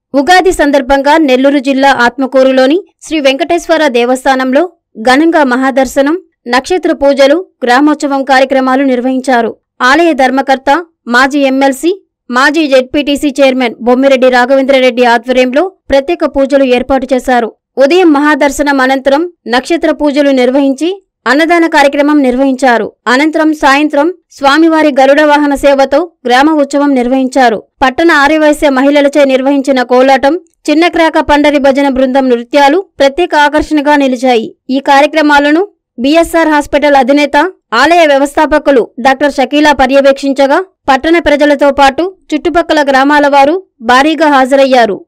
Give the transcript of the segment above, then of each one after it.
ఉగాది సందర్భంగా నెల్లూరు జిల్లా ఆత్మకూరులోని శ్రీ వెంకటేశ్వర దేవస్థానంలో ఘనంగా మహాదర్శనం నక్షత్ర పూజలు గ్రామోత్సవం కార్యక్రమాలు నిర్వహించారు ఆలయ ధర్మకర్త మాజీ ఎమ్మెల్సీ మాజీ జెడ్పీటీసీ చైర్మన్ బొమ్మిరెడ్డి రాఘవేంద్రరెడ్డి ఆధ్వర్యంలో ప్రత్యేక పూజలు ఏర్పాటు చేశారు ఉదయం మహాదర్శనం అనంతరం నక్షత్ర పూజలు నిర్వహించి అన్నదాన కార్యక్రమం నిర్వహించారు అనంతరం సాయంత్రం స్వామివారి గరుడ వాహన సేవతో గ్రామ ఉత్సవం నిర్వహించారు పట్టణ ఆర్యవైశ్య మహిళలచే నిర్వహించిన కోలాటం చిన్నక్రాక పండరి భజన బృందం నృత్యాలు ప్రత్యేక ఆకర్షణగా నిలిచాయి ఈ కార్యక్రమాలను బీఎస్ఆర్ హాస్పిటల్ అధినేత ఆలయ వ్యవస్థాపకులు డాక్టర్ షకీలా పర్యవేక్షించగా పట్టణ ప్రజలతో పాటు చుట్టుపక్కల గ్రామాల వారు భారీగా హాజరయ్యారు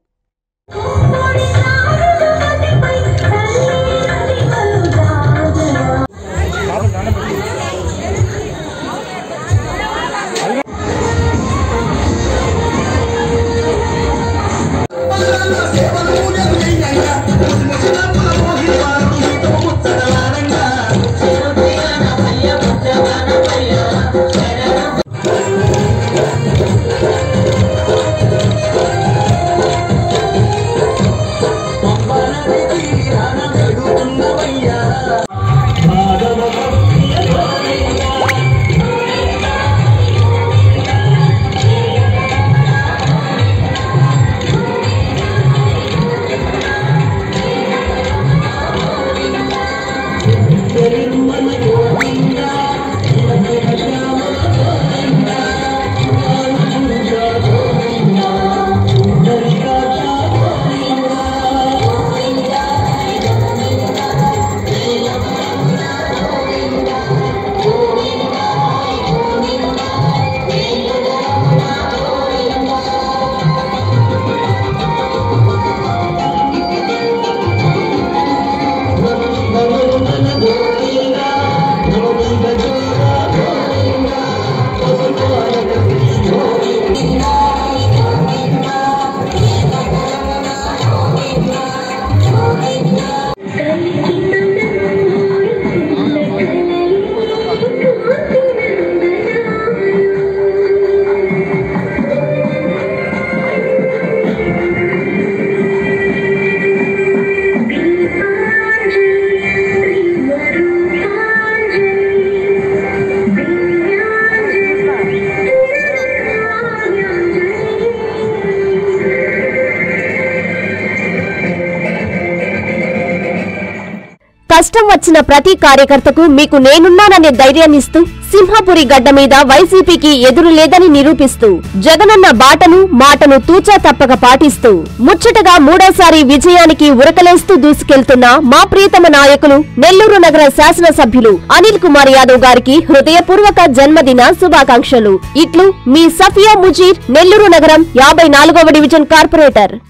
కష్టం వచ్చిన ప్రతి కార్యకర్తకు మీకు నేనున్నాననే ధైర్యాన్నిస్తూ సింహపురి గడ్డ మీద వైసీపీకి ఎదురు లేదని నిరూపిస్తూ జగనన్న బాటను మాటను తూచా తప్పక పాటిస్తూ ముచ్చటగా మూడోసారి విజయానికి ఉరకలేస్తూ దూసుకెళ్తున్న మా ప్రియతమ నాయకులు నెల్లూరు నగర శాసనసభ్యులు అనిల్ కుమార్ యాదవ్ గారికి హృదయపూర్వక జన్మదిన శుభాకాంక్షలు ఇట్లు మీ సఫియా ముజీర్ నెల్లూరు నగరం యాభై నాలుగవ డివిజన్ కార్పొరేటర్